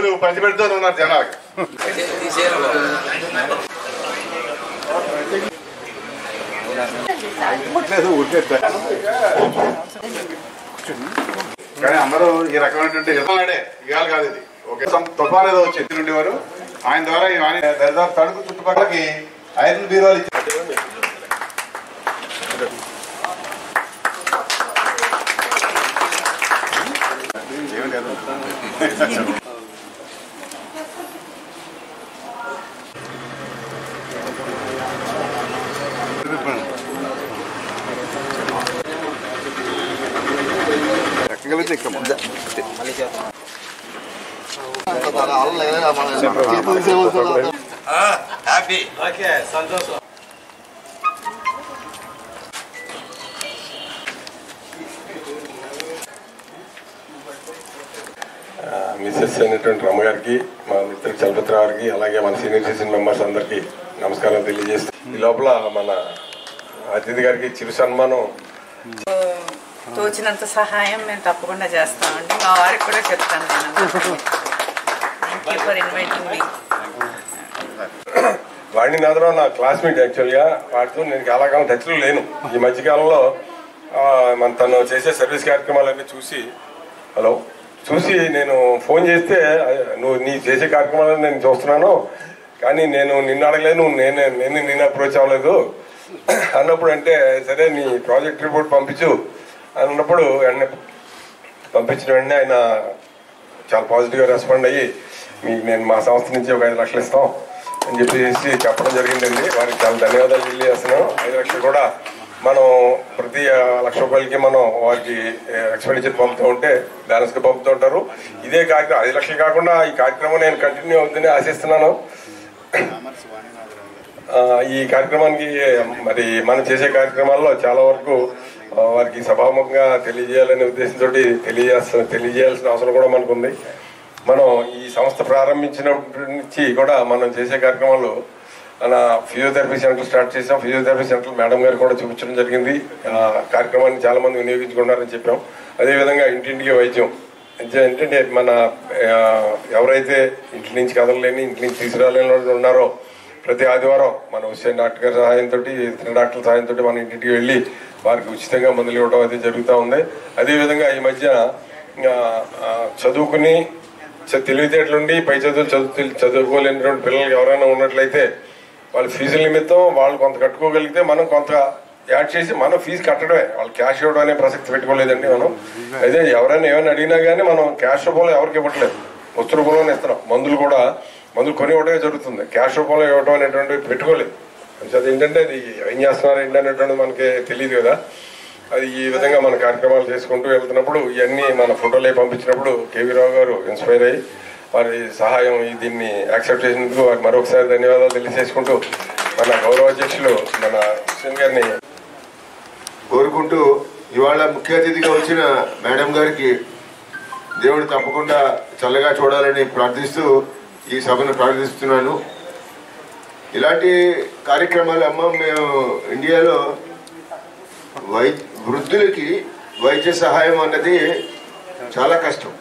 వీళ్ళు పంచిపెడుతూ ఉన్నారు జనాలకి కానీ అందరూ ఈ రకమైనటువంటి ఇతరులాడే ఇవాళ కాదు ఇది ఒకే సం- తుఫాన్ ఏదో వచ్చి ఎత్తి ఉండేవారు ఆయన ద్వారా ఈ వాణి దరిదాపు తణుకు చుట్టుపక్కలకి ఐరన్ బీరోలు ఇచ్చారు ఏమీ లేదు. ఎక్కగలిగితే ఎక్కమ్మా. మిసెస్ అయినటువంటి రమ్మ గారికి మా మిత్రుడు చలపతి గారికి అలాగే మన సీనియర్ సిటిజన్ మెంబర్స్ అందరికి నమస్కారం తెలియజేస్తాం ఈ లోపల మన అతిథి గారికి చిరు సన్మానం తోచినంత సహాయం మేము తప్పకుండా చేస్తామండి మా వారికి కూడా చెప్తాను నేను థ్యాంక్ యూ ఫర్ ఇన్వైటింగ్ మీ వాడిని నాదరావు నా క్లాస్మేట్ యాక్చువల్గా వాడితో నేను చాలా కాలం టచ్లో లేను ఈ మధ్యకాలంలో ఆ, మన తను చేసే సర్వీస్ కార్యక్రమాలన్నీ చూసి హలో చూసి నేను ఫోన్ చేస్తే "ఆ, నువ్వు నీ చేసే కార్యక్రమాలను నేను చూస్తున్నాను కానీ నేను నిన్ను అడగలేను నేను నేను నిన్ను అప్రోచ్ అవ్వలేదు అన్నప్పుడు అంటే సరే నీ ప్రాజెక్ట్ రిపోర్ట్ పంపించు అన్నప్పుడు వెంటనే పంపించిన వెంటనే ఆయన చాలా పాజిటివ్గా రెస్పాండ్ అయ్యి మీకు నేను మా సంస్థ నుంచి ఒక ఐదు లక్షలు ఇస్తాం అని చెప్పేసి చెప్పడం జరిగిందండి వారికి చాలా ధన్యవాదాలు తెలియజేస్తున్నాం ఐదు లక్షలు కూడా మనం ప్రతి ఆ, లక్ష రూపాయలకి మనం వారికి ఎక్స్పెండిచర్ పంపుతూ ఉంటే బ్యాలెన్స్ గా పంపుతూ ఉంటారు ఇదే కార్యక్రమం ఐదు లక్షలు కాకుండా ఈ కార్యక్రమం నేను కంటిన్యూ అవుతుందని ఆశిస్తున్నాను ఆ, ఈ కార్యక్రమానికి మరి మనం చేసే కార్యక్రమాల్లో చాలా వరకు ఆ, వారికి సభాముఖంగా తెలియజేయాలనే ఉద్దేశంతో తెలియజేస్త తెలియజేయాల్సిన అవసరం కూడా మనకు ఉంది మనం ఈ సంస్థ ప్రారంభించినప్పటి నుంచి కూడా మనం చేసే కార్యక్రమాల్లో మన ఫిజియోథెరపీ సెంటర్ స్టార్ట్ చేసాం ఫిజియోథెరపీ సెంటర్ మేడం గారు కూడా చూపించడం జరిగింది ఆ కార్యక్రమాన్ని చాలా మంది వినియోగించుకున్నారని చెప్పాం అదేవిధంగా ఇంటింటికి వైద్యం అంటే ఏంటంటే మన ఆ, ఎవరైతే ఇంటి నుంచి కదలలేని ఇంటి నుంచి తీసుకురాలేని వాళ్ళు ఉన్నారో ప్రతి ఆదివారం మన హుస్సేన్ డాక్టర్ గారి సహాయంతో ఇతర డాక్టర్ల సహాయంతో మన ఇంటికి వెళ్ళి వారికి ఉచితంగా మందులు ఇవ్వడం అది జరుగుతూ ఉంది అదేవిధంగా ఈ మధ్య ఆ, ఆ, చదువుకుని చ- తెలివితేటలుండి పై చదువులు చదువు చదువుకోలేనటువంటి పిల్లలు ఎవరైనా ఉన్నట్లయితే వాళ్ళ ఫీజుల నిమిత్తం వాళ్ళు కొంత కట్టుకోగలిగితే మనం కొంత యాడ్ చేసి మనం ఫీజు కట్టడమే వాళ్ళు క్యాష్ ఇవ్వడం అనే ప్రసక్తి పెట్టుకోలేదండి మనం అయితే ఎవరైనా ఏమైనా అడిగినా కానీ మనం క్యాష్ రూపంలో ఎవరికి ఇవ్వట్లేదు వస్తు రూపంలోనే ఇస్తున్నాం మందులు కూడా మందులు కొని ఇవ్వడమే జరుగుతుంది క్యాష్ రూపంలో ఇవ్వడం అనేటువంటిది పెట్టుకోలేదు అంటే అది ఏంటంటే అది ఏం చేస్తున్నారు ఏంటి అనేటువంటిది మనకి తెలియదు కదా అది ఈ విధంగా మన కార్యక్రమాలు చేసుకుంటూ వెళ్తున్నప్పుడు ఇవన్నీ మన ఫోటోలే పంపించినప్పుడు కేవీ రావు గారు ఇన్స్పైర్ అయ్యి వారి సహాయం ఈ దీన్ని యాక్సెప్ట్ చేసినందుకు వారికి మరొకసారి ధన్యవాదాలు తెలియజేసుకుంటూ మన గౌరవ అధ్యక్షులు మన హుస్సేన్ గారిని కోరుకుంటూ ఇవాళ ముఖ్య అతిథిగా వచ్చిన మేడం గారికి దేవుడు తప్పకుండా చల్లగా చూడాలని ప్రార్థిస్తూ ఈ సభను ప్రార్థిస్తున్నాను ఇలాంటి కార్యక్రమాలు అమ్మ మేము ఇండియాలో వై వృద్ధులకి వైద్య సహాయం అన్నది చాలా కష్టం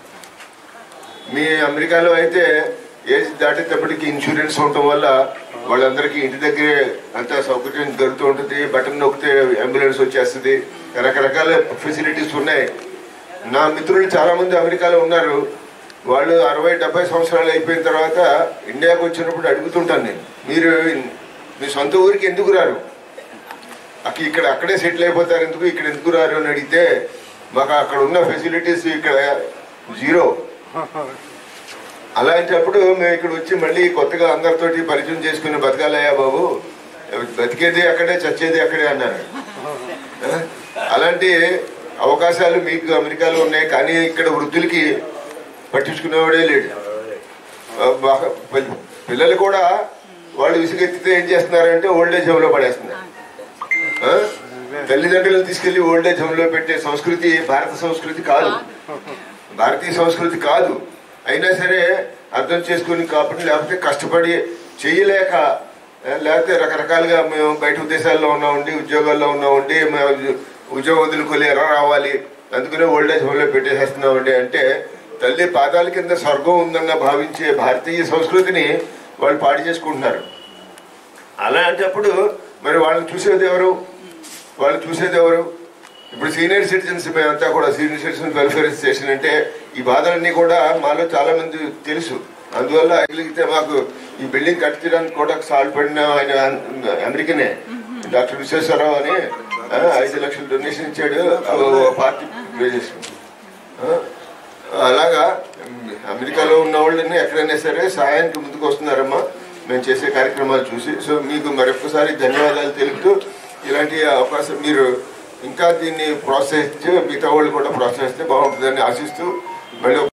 మీ అమెరికాలో అయితే ఏజ్ దాటేటప్పటికి ఇన్సూరెన్స్ ఉండటం వల్ల వాళ్ళందరికీ ఇంటి దగ్గరే అంత సౌకర్యం దొరుకుతూ ఉంటుంది బటన్ నొక్కితే అంబులెన్స్ వచ్చేస్తుంది రకరకాల ఫెసిలిటీస్ ఉన్నాయి నా మిత్రులు చాలా మంది అమెరికాలో ఉన్నారు వాళ్ళు అరవై డెబ్బై సంవత్సరాలు అయిపోయిన తర్వాత ఇండియాకి వచ్చినప్పుడు అడుగుతుంటాను నేను మీరు మీ సొంత ఊరికి ఎందుకు రారు అక్కడ ఇక్కడ అక్కడే సెటిల్ అయిపోతారు ఎందుకు ఇక్కడ ఎందుకు రారు అని అడిగితే మాకు అక్కడ ఉన్న ఫెసిలిటీస్ ఇక్కడ జీరో అలాంటప్పుడు మేము ఇక్కడ వచ్చి మళ్ళీ కొత్తగా అందరితోటి పరిచయం చేసుకుని బతకాలయ్యా బాబు బతికేది అక్కడే చచ్చేది అక్కడే అన్నారు ఆ? అలాంటి అవకాశాలు మీకు అమెరికాలో ఉన్నాయి కానీ ఇక్కడ వృద్ధులకి పట్టించుకునేవాడే లేడు ఆ, బాగా పిల్ల- పిల్లలు కూడా వాళ్ళు విసుగెత్తితే ఏం చేస్తున్నారంటే ఓల్డేజ్ హోమ్లో పడేస్తున్నారు ఆ? తల్లిదండ్రులను తీసుకెళ్లి ఓల్డేజ్ హోమ్ లో పెట్టే సంస్కృతి భారత సంస్కృతి కాదు భారతీయ సంస్కృతి కాదు అయినా సరే అర్థం చేసుకుని కాబట్టి లేకపోతే కష్టపడి చేయలేక ఆ, లేకపోతే రకరకాలుగా మేము బయట దేశాల్లో ఉన్నా ఉండి ఉద్యోగాల్లో ఉన్నా ఉండి మేము ఉద్యోగం వదులుకోలే ఎలా రావాలి అందుకనే ఓల్డేజ్ హోమ్ లో పెట్టేసేస్తున్నామండి అంటే తల్లి పాదాల కింద స్వర్గం ఉందన్న భావించే భారతీయ సంస్కృతిని వాళ్ళు పాడు చేసుకుంటున్నారు అలాంటప్పుడు మరి వాళ్ళని చూసేది ఎవరు వాళ్ళు చూసేది ఎవరు ఇప్పుడు సీనియర్ సిటిజన్స్ మేమంతా కూడా సీనియర్ సిటిజన్ వెల్ఫేర్ స్టేషన్ అంటే ఈ బాధలన్నీ కూడా మాలో చాలా మంది తెలుసు అందువల్ల ఎగిలిగితే మాకు ఈ బిల్డింగ్ కట్టించడానికి కూడా సాల్పడిన ఆయన అమెరికనే డాక్టర్ విశ్వేశ్వరరావు అని ఆ, ఐదు లక్షలు డొనేషన్ ఇచ్చాడు ఆ, ఓ పార్టీ పే చేసుకుంది ఆ, అలాగా ఉమ్, అమెరికాలో ఉన్న వాళ్ళని ఎక్కడైనా సరే సహాయానికి ముందుకు వస్తున్నారమ్మా మేము చేసే కార్యక్రమాలు చూసి సో మీకు మరొకసారి ధన్యవాదాలు తెలుపుతూ ఇలాంటి అవకాశం మీరు ఇంకా దీన్ని ప్రోత్సహిస్తే మిగతా వాళ్ళు కూడా ప్రోత్సహిస్తే బాగుంటుందని ఆశిస్తూ మళ్ళీ